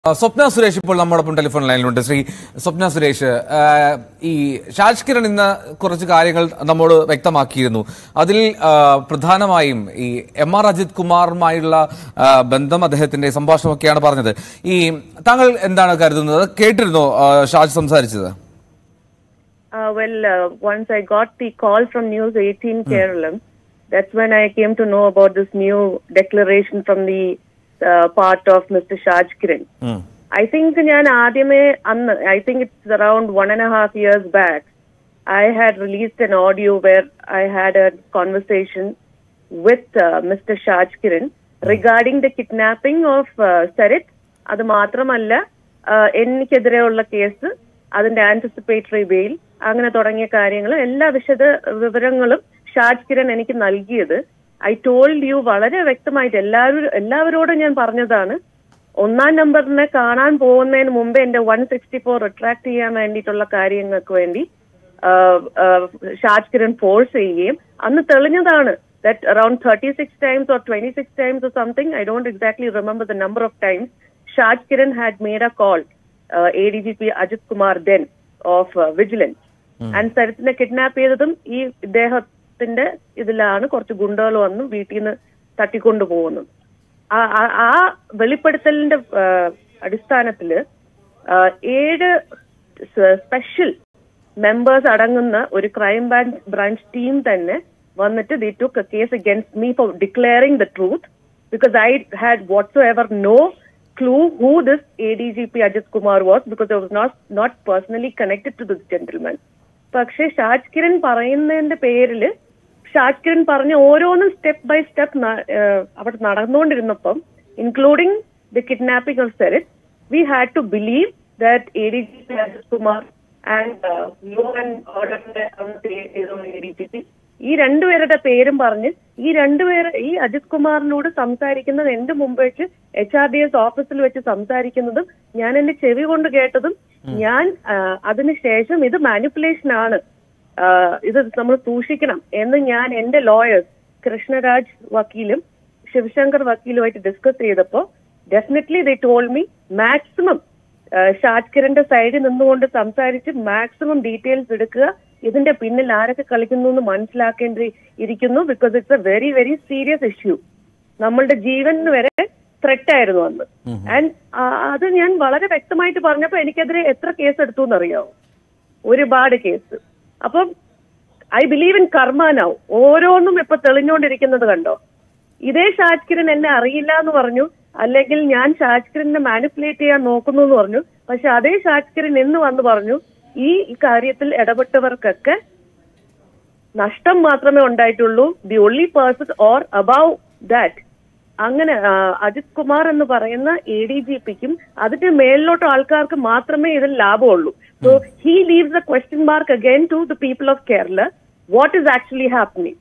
ആ, സ്വപ്ന സുരേഷ് ഇപ്പോൾ നമ്മോടൊപ്പം ടെലിഫോൺ ലൈനിലുണ്ട് ശ്രീ സ്വപ്ന സുരേഷ് ആ, ഈ ഷാജ് കിരൺ ഇന്ന് കുറച്ച് കാര്യങ്ങൾ നമ്മോട് വ്യക്തമാക്കിയിരുന്നു അതിൽ ആ, പ്രധാനമായും ഈ എം ആർ അജിത് കുമാറുമായുള്ള ആ, ബന്ധം അദ്ദേഹത്തിന്റെ സംഭാഷണമൊക്കെയാണ് പറഞ്ഞത് ഈ താങ്കൾ എന്താണ് കരുതുന്നത് കേട്ടിരുന്നോ ആ, ഷാജ് സംസാരിച്ചത് Uh, well, uh, once I got the call from News 18 Kerala, that's when I came to know about this new declaration from the uh, part of Mr. Shaj Kiran. ഉം. I think ഞാൻ ആദ്യമേ അന്ന് I think it's around one and a half years back, I had released an audio where I had a conversation with uh, Mr. Shaj Kiran regarding the kidnapping of uh, Sarit. അത് മാത്രമല്ല uh, എനിക്കെതിരെയുള്ള case അതിന്റെ anticipatory bail അങ്ങനെ തുടങ്ങിയ കാര്യങ്ങൾ എല്ലാ വിശദ വിവരങ്ങളും ഷാജ് കിരൺ എനിക്ക് നൽകിയത് ഐ ടോൾഡ് യു വളരെ വ്യക്തമായിട്ട് എല്ലാവരും എല്ലാവരോടും ഞാൻ പറഞ്ഞതാണ് ഒന്നാം നമ്പറിനെ കാണാൻ പോകുന്നതിന് മുമ്പ് എന്റെ വൺ സിക്സ്റ്റി ഫോർ റിട്രാക്ട് ചെയ്യാൻ വേണ്ടിയിട്ടുള്ള കാര്യങ്ങൾക്ക് വേണ്ടി ഷാജ് കിരൺ ഫോഴ്സ് ചെയ്യുകയും അന്ന് തെളിഞ്ഞതാണ് that around thirty six times or twenty six times or something I don't exactly remember the number of times Shaj Kiran had made a call A D G P Ajith Kumar then of vigilance and സരിത്തിനെ kidnap ചെയ്തതും ഈ ഇദ്ദേഹത്തിന്റെ ഇതിലാണ് കുറച്ച് ഗുണ്ടകൾ വന്ന് വീട്ടിൽ നിന്ന് തട്ടിക്കൊണ്ടു പോകുന്നത് ആ- ആ- ആ വെളിപ്പെടുത്തലിന്റെ ആ, അടിസ്ഥാനത്തില് ആ, ഏഴ് സ്പെഷ്യൽ മെമ്പേഴ്സ് അടങ്ങുന്ന ഒരു ക്രൈം ബ്രാഞ്ച് ബ്രാഞ്ച് ടീം തന്നെ വന്നിട്ട് the took case against me for declaring the truth because I had whatsoever no clue who this ADGP Ajit Kumar was because I was not not personally connected to this gentleman. പക്ഷെ ഷാജ് കിരൺ പറയുന്നതിന്റെ പേരിൽ ഷാജ് കിരൺ പറഞ്ഞ ഓരോന്നും step by step അവിടെ നടന്നുകൊണ്ടിരുന്നപ്പം including the kidnapping of Sarith we had to believe that A D G P Ajith Kumar and law and ഓർഡറിന്റെ A D G P ഈ രണ്ടുപേരുടെ പേരും പറഞ്ഞ് ഈ രണ്ടുപേര് ഈ അജിത് കുമാറിനോട് സംസാരിക്കുന്നത് എന്റെ മുമ്പ് വെച്ച് എച്ച് ആർ ഡി എസ് ഓഫീസിൽ വെച്ച് സംസാരിക്കുന്നതും ഞാൻ എന്റെ ചെവി കൊണ്ട് കേട്ടതും ഞാൻ ആ, അതിനുശേഷം ഇത് മാനിപ്പുലേഷൻ ആണ് ആ, ഇത് നമ്മൾ സൂക്ഷിക്കണം എന്ന് ഞാൻ എന്റെ ലോയേഴ്സ് കൃഷ്ണരാജ് വക്കീലും ശിവശങ്കർ വക്കീലുമായിട്ട് ഡിസ്കസ് ചെയ്തപ്പോ definitely they told me maximum Shaj കിരന്റെ സൈഡിൽ നിന്നുകൊണ്ട് സംസാരിച്ച് മാക്സിമം ഡീറ്റെയിൽസ് എടുക്കുക ഇതിന്റെ പിന്നിൽ ആരൊക്കെ കളിക്കുന്നു എന്ന് മനസ്സിലാക്കേണ്ടി ഇരിക്കുന്നു because it's a very very serious issue നമ്മളുടെ ജീവന് വരെ ത്രെറ്റ് ആയിരുന്നു അന്ന് ആൻഡ് അത് ഞാൻ വളരെ വ്യക്തമായിട്ട് പറഞ്ഞപ്പോ എനിക്കെതിരെ എത്ര കേസ് എടുത്തു എന്നറിയാവോ ഒരുപാട് കേസ് അപ്പം I believe in karma now ഓരോന്നും ഇപ്പൊ തെളിഞ്ഞുകൊണ്ടിരിക്കുന്നത് കണ്ടോ ഇതേ ഷാജ് കിരൺ എന്നെ അറിയില്ല എന്ന് പറഞ്ഞു അല്ലെങ്കിൽ ഞാൻ ഷാജ് കിരണിനെ മാനിപ്പുലേറ്റ് ചെയ്യാൻ നോക്കുന്നു എന്ന് പറഞ്ഞു പക്ഷെ അതേ ഷാജ് കിരൺ എന്ന് വന്ന് പറഞ്ഞു ഈ കാര്യത്തിൽ ഇടപെട്ടവർക്കൊക്കെ നഷ്ടം മാത്രമേ ഉണ്ടായിട്ടുള്ളൂ the only person or above that അങ്ങനെ ആ, അജിത് കുമാർ എന്ന് പറയുന്ന എ ഡി ജി പിക്കും അതിന്റെ മേലിലോട്ട് ആൾക്കാർക്ക് മാത്രമേ ഇതിൽ ലാഭമുള്ളൂ so he leaves a question mark again to the people of Kerala what is actually happening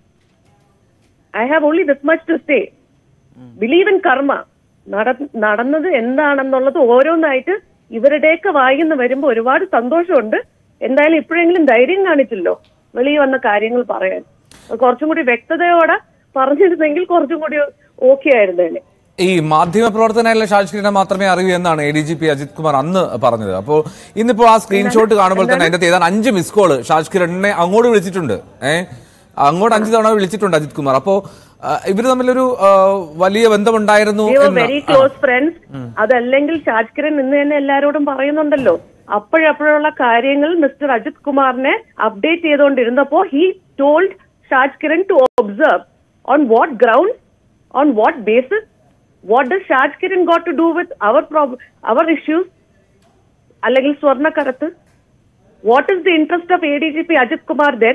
I have only this much to say believe in karma നടന്നത് എന്താണെന്നുള്ളത് ഓരോന്നായിട്ട് ഇവരുടെയൊക്കെ വായിന്ന് വരുമ്പോൾ ഒരുപാട് സന്തോഷമുണ്ട് എന്തായാലും ഇപ്പോഴെങ്കിലും ധൈര്യം കാണിച്ചല്ലോ വെളിയിൽ വന്ന കാര്യങ്ങൾ പറയാൻ അത് കുറച്ചും കൂടി വ്യക്തതയോടെ പറഞ്ഞിരുന്നെങ്കിൽ കുറച്ചും കൂടി ഓക്കെ ആയിരുന്നേനെ ഈ മാധ്യമ പ്രവർത്തനമായുള്ള ഷാജ് കിരणे മാത്രമേ അറിയൂ എന്നാണ് A D G P Ajith Kumar അന്ന് പറഞ്ഞത് അപ്പോൾ ഇന്നിപ്പോൾ ആ സ്ക്രീൻഷോട്ട് കാണുമ്പോൾ തന്നെ അതിന്റെ ഏതാണ്ട് അഞ്ച് മിസ് കോള് ഷാജ് കിരണിനെ അങ്ങോട്ട് വിളിച്ചിട്ടുണ്ട് ഏഹ് അങ്ങോട്ട് അഞ്ച് തവണ വിളിച്ചിട്ടുണ്ട് അജിത് കുമാർ അപ്പോ ആ, ഇവര് തമ്മിലൊരു ആ, വലിയ ബന്ധമുണ്ടായിരുന്നു എന്ന് വെരി ക്ലോസ് ഫ്രണ്ട്സ് അതല്ലെങ്കിൽ ഷാജ് കിരൺ ഇന്ന് തന്നെ എല്ലാരോടും പറയുന്നുണ്ടല്ലോ അപ്പോഴപ്പോഴുള്ള കാര്യങ്ങൾ മിസ്റ്റർ അജിത് കുമാറിനെ അപ്ഡേറ്റ് ചെയ്തുകൊണ്ടിരുന്നപ്പോ he told Shaj Kiran to observe on what ground on what basis what does Shaj Kiran got to do with our our issues അല്ലെങ്കിൽ സ്വർണ്ണക്കടത്ത് what is the interest of A D G P Ajith Kumar then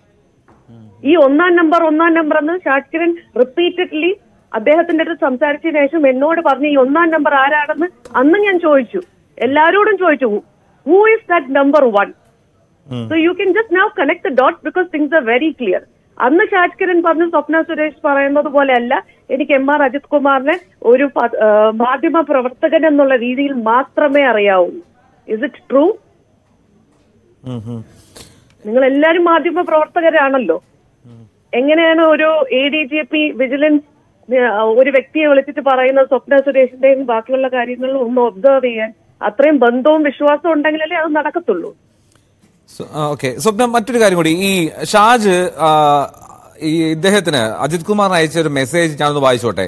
ഈ ഒന്നാം number ഒന്നാം number എന്ന് Shaj Kiran repeatedly അദ്ദേഹത്തിന്റെ അടുത്ത് സംസാരിച്ചതിന് ശേഷം എന്നോട് പറഞ്ഞു ഈ ഒന്നാം നമ്പർ ആരാണെന്ന് അന്ന് ഞാൻ ചോദിച്ചു എല്ലാരോടും ചോദിച്ചു who is that number one so you can just now connect the dot because things are very clear അന്ന് ഷാജ് കിരൺ പറഞ്ഞു സ്വപ്ന സുരേഷ് പറയുന്നത് പോലെയല്ല എനിക്ക് എം ആർ അജിത് കുമാറിനെ ഒരു പ- ആ, മാധ്യമ പ്രവർത്തകൻ എന്നുള്ള രീതിയിൽ മാത്രമേ അറിയാവൂ ഇസ് ഇറ്റ് ട്രൂ ഉം, ഉം. നിങ്ങൾ എല്ലാരും മാധ്യമ പ്രവർത്തകരാണല്ലോ എങ്ങനെയാണ് ഒരു A D G P vigilance ഒരു വ്യക്തിയെ വിളിച്ചിട്ട് പറയുന്ന സ്വപ്ന സുരേഷിന്റെയും ബാക്കിയുള്ള കാര്യങ്ങളും ഒന്ന് ഒബ്സർവ് ചെയ്യാൻ അത്രയും ബന്ധവും വിശ്വാസവും ഉണ്ടെങ്കിലല്ലേ അത് നടക്കത്തുള്ളൂ ഓക്കെ സ്വപ്ന മറ്റൊരു കാര്യം കൂടി ഈ ഷാജ് ആ, ഈ ഇദ്ദേഹത്തിന് അജിത് കുമാറിന് അയച്ച ഒരു മെസ്സേജ് ഞാനൊന്ന് വായിച്ചോട്ടെ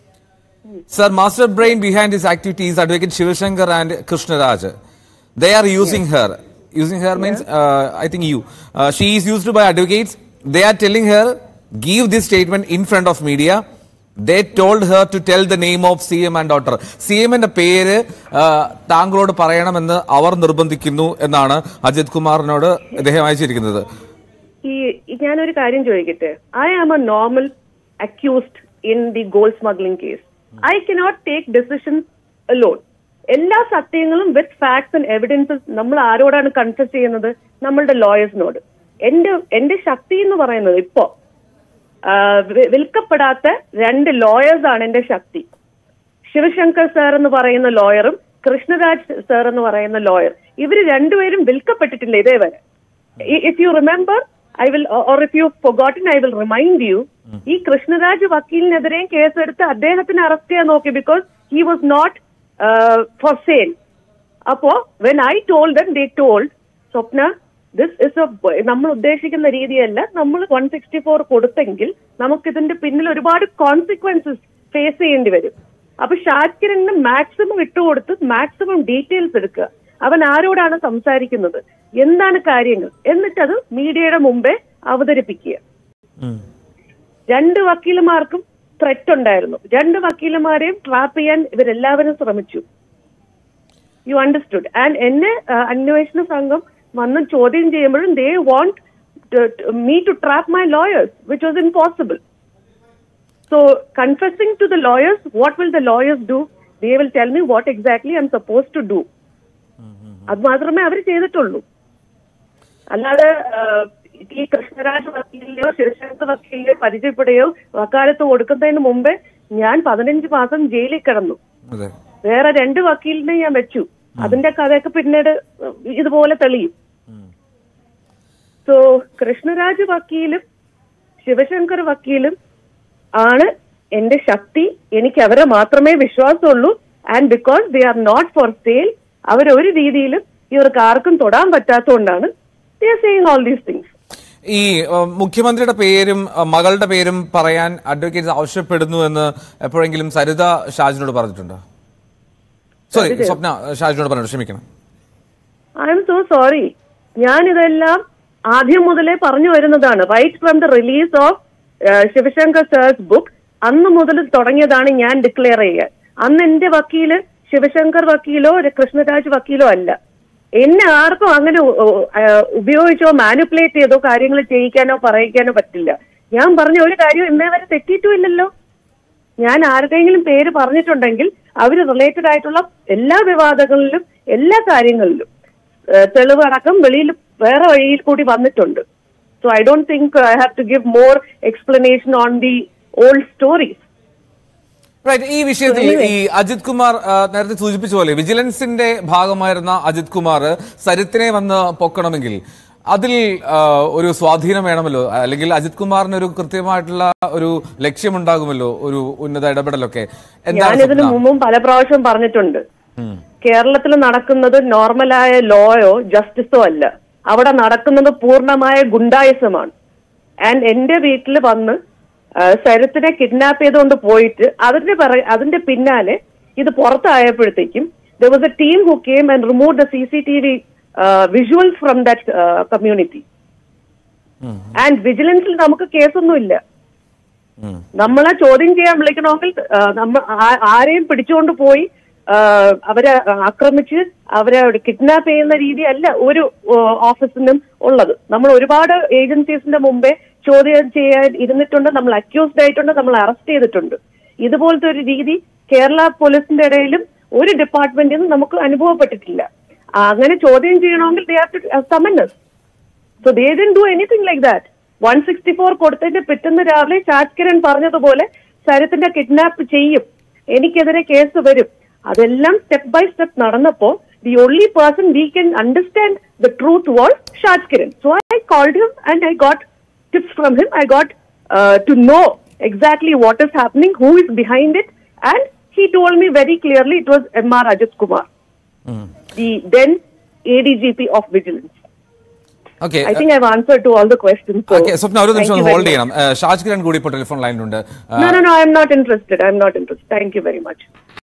sir master brain behind his activities advocate Sivasankar and Krishnaraj they are using her using her means I think you she is used by advocates they are telling her give this statement in front of media they told her to tell the name of C M and daughter C എമ്മിന്റെ പേര് ആ, താങ്കളോട് പറയണമെന്ന് അവർ നിർബന്ധിക്കുന്നു എന്നാണ് അജിത് കുമാറിനോട് ഇദ്ദേഹം അയച്ചിരിക്കുന്നത് ഈ ഈ ഞാനൊരു കാര്യം ചോദിക്കട്ടെ I am a normal accused in the gold smuggling case I cannot take decisions alone എല്ലാ സത്യങ്ങളും വിത്ത് ഫാക്ട്സ് ആൻഡ് എവിഡൻസസ് നമ്മൾ ആരോടാണ് കൺഫ്യസ് ചെയ്യുന്നത് നമ്മളുടെ ലോയേഴ്സിനോട് എന്റെ എന്റെ ശക്തി എന്ന് പറയുന്നത് ഇപ്പോ ആ, വി- വിൽക്കപ്പെടാത്ത രണ്ട് ലോയേഴ്സ് ആണ് എന്റെ ശക്തി ശിവശങ്കർ സാർ എന്ന് പറയുന്ന ലോയറും കൃഷ്ണരാജ് സാർ എന്ന് പറയുന്ന ലോയർ ഇവര് രണ്ടുപേരും വിൽക്കപ്പെട്ടിട്ടില്ല ഇതേവരെ if you remember I will or if you forgotten I will remind you ഈ കൃഷ്ണരാജ് വക്കീലിനെതിരെയും കേസെടുത്ത് അദ്ദേഹത്തിന് അറസ്റ്റ് ചെയ്യാൻ നോക്കി because he was not for sale അപ്പോ when I told them they told Swapna this is a നമ്മൾ ഉദ്ദേശിക്കുന്ന രീതിയല്ല നമ്മൾ വൺ സിക്സ്റ്റി ഫോർ കൊടുത്തെങ്കിൽ നമുക്ക് ഇതിന്റെ പിന്നിൽ ഒരുപാട് കോൺസിക്വൻസസ് ഫേസ് ചെയ്യേണ്ടി വരും അപ്പൊ ഷാക്കിറിന് മാക്സിമം ഇട്ടുകൊടുത്ത് മാക്സിമം ഡീറ്റെയിൽസ് എടുക്കുക അവൻ ആരോടാണ് സംസാരിക്കുന്നത് എന്താണ് കാര്യങ്ങൾ എന്നിട്ടത് മീഡിയയുടെ മുമ്പേ അവതരിപ്പിക്കുക രണ്ട് വക്കീലന്മാർക്കും ത്രെറ്റ് ഉണ്ടായിരുന്നു രണ്ട് വക്കീലന്മാരെയും ട്രാപ്പ് ചെയ്യാൻ ഇവരെല്ലാവരും ശ്രമിച്ചു യു അണ്ടർസ്റ്റുഡ് ആൻഡ് എന്നെ ആ, അന്വേഷണ സംഘം വന്ന് ചോദ്യം ചെയ്യുമ്പോഴും they want me to trap my lawyers which was impossible so confessing to the lawyers what will the lawyers do they will tell me what exactly I'm suppose to do അത് മാത്രമേ അവർ ചെയ്തിട്ടുള്ളൂ അല്ലാതെ ആ, ഈ കൃഷ്ണരാജ് വക്കീലിനെയോ ശിവശങ്കർ വക്കീലിനെയോ പരിചയപ്പെടുകയോ വക്കാലത്ത് കൊടുക്കുന്നതിന് മുമ്പേ ഞാൻ പതിനഞ്ച് മാസം ജയിലിൽ കിടന്നു അതെ വേറെ രണ്ട് വക്കീലിനെ ഞാൻ വെച്ചു അതിന്റെ കഥയൊക്കെ പിന്നീട് ഇതുപോലെ തെളിയും സോ കൃഷ്ണരാജ് വക്കീലും ശിവശങ്കർ വക്കീലും ആണ് എന്റെ ശക്തി എനിക്ക് അവരെ മാത്രമേ വിശ്വാസമുള്ളൂ and because they are not for sale അവരൊരു രീതിയിലും ഇവർക്ക് ആർക്കും തൊടാൻ പറ്റാത്തതുകൊണ്ടാണ് they are saying all these things ഈ അഹ്, മുഖ്യമന്ത്രിയുടെ പേരും അഹ്, മകളുടെ പേരും പറയാൻ അഡ്വക്കേറ്റ് ആവശ്യപ്പെടുന്നു എന്ന് എപ്പോഴെങ്കിലും സരിത ഷാജിനോട് പറഞ്ഞിട്ടുണ്ടോ സോറി സ്വപ്ന ഷാജിനോട് പറഞ്ഞു ക്ഷമിക്കണം ഐ എം സോ സോറി ഞാൻ ഇതെല്ലാം ആദ്യം മുതലേ പറഞ്ഞു വരുന്നതാണ് right from the release of Sivasankar sir's book അന്ന് മുതൽ തുടങ്ങിയതാണ് ഞാൻ ഡിക്ലെയർ ചെയ്യാൻ അന്ന് എന്റെ വക്കീല് ശിവശങ്കർ വക്കീലോ ഒരു കൃഷ്ണരാജ് വക്കീലോ അല്ല എന്നെ ആർക്കും അങ്ങനെ ഉ- ഉ- ആ, ഉപയോഗിച്ചോ മാനിപ്പുലേറ്റ് ചെയ്തോ കാര്യങ്ങൾ ചെയ്യിക്കാനോ പറയിക്കാനോ പറ്റില്ല ഞാൻ പറഞ്ഞ ഒരു കാര്യം ഇന്നേ വരെ തെറ്റിയിട്ടുമില്ലല്ലോ ഞാൻ ആരുടെയെങ്കിലും പേര് പറഞ്ഞിട്ടുണ്ടെങ്കിൽ അവർ റിലേറ്റഡ് ആയിട്ടുള്ള എല്ലാ വിവാദങ്ങളിലും എല്ലാ കാര്യങ്ങളിലും ഏഹ്, തെളിവ് അടക്കം വെളിയിൽ വേറെ വഴിയിൽ കൂടി വന്നിട്ടുണ്ട് so I don't think I have to give more explanation on the old stories right ഈ വിഷയത്തിൽ ഈ അജിത് കുമാർ ആ, നേരത്തെ സൂചിപ്പിച്ച പോലെ വിജിലൻസിന്റെ ഭാഗമായിരുന്ന അജിത് കുമാർ സരിത്തിനെ വന്ന് പൊക്കണമെങ്കിൽ അതിൽ ആ, ഒരു സ്വാധീനം വേണമല്ലോ അല്ലെങ്കിൽ അജിത് കുമാറിന് ഒരു കൃത്യമായിട്ടുള്ള ഒരു ലക്ഷ്യമുണ്ടാകുമല്ലോ ഒരു ഉന്നത ഇടപെടലൊക്കെ എന്താണ് ഞാനിതിനു സ്വപ്ന? മുമ്പും പല പ്രാവശ്യം പറഞ്ഞിട്ടുണ്ട് ഉം. കേരളത്തിൽ നടക്കുന്നത് നോർമലായ ലോയോ ജസ്റ്റിസോ അല്ല അവിടെ നടക്കുന്നത് പൂർണ്ണമായ ഗുണ്ടായിസമാണ് ആൻഡ് എന്റെ വീട്ടിൽ വന്ന് ആ, ശരത്തിനെ കിഡ്നാപ്പ് ചെയ്തുകൊണ്ട് പോയിട്ട് അതിന്റെ പിറ- അതിന്റെ പിന്നാലെ ഇത് പുറത്തായപ്പോഴത്തേക്കും there was a team who came and remove the C C T V visuals from that community ഉം. ആൻഡ് വിജിലൻസിൽ നമുക്ക് കേസൊന്നുമില്ല ഉം. നമ്മളെ ചോദ്യം ചെയ്യാൻ വിളിക്കണമെങ്കിൽ ആ, നമ്മ ആ- ആരെയും പിടിച്ചുകൊണ്ട് പോയി ആ, അവരെ ആക്രമിച്ച് അവരെ കിഡ്നാപ്പ് ചെയ്യുന്ന രീതിയല്ല ഒരു ഓ, ഓഫീസിനും ഉള്ളത് നമ്മൾ ഒരുപാട് ഏജൻസീസിന്റെ മുമ്പേ ചോദ്യം ചെയ്യാൻ ഇരുന്നിട്ടുണ്ട് നമ്മൾ അക്യൂസ്ഡ് ആയിട്ടുണ്ട് നമ്മൾ അറസ്റ്റ് ചെയ്തിട്ടുണ്ട് ഇതുപോലത്തെ ഒരു രീതി കേരള പോലീസിന്റെ ഇടയിലും ഒരു ഡിപ്പാർട്ട്മെന്റിൽ നിന്നും നമുക്ക് അനുഭവപ്പെട്ടിട്ടില്ല അങ്ങനെ ചോദ്യം ചെയ്യണമെങ്കിൽ they have to summons so they didn't do anything like that one sixty four കൊടുത്തതിന്റെ പിറ്റന്ന് രാവിലെ ഷാജ് കിരൺ പറഞ്ഞതുപോലെ ശരത്തിന്റെ കിഡ്നാപ്പ് ചെയ്യും എനിക്കെതിരെ കേസ് വരും അതെല്ലാം സ്റ്റെപ്പ് ബൈ സ്റ്റെപ്പ് നടന്നപ്പോ the only person we can understand the truth was Shaj Kiran so I called him and I got tips from him I got to know exactly what is happening, who is behind it, and he told me very clearly it was M.R. Rajat Kumar, the then ADGP of Vigilance. Okay I think I've answered to all the questions. So okay Swapna ഒരു thank നിമിഷം you very hold much. ചെയ്യണം ഏഹ് ഷാജ് കിരൺ കൂടി ഇപ്പോൾ telephone ലൈനിലുണ്ട് No, no, no, I'm not interested. I'm not interested. Thank you very much.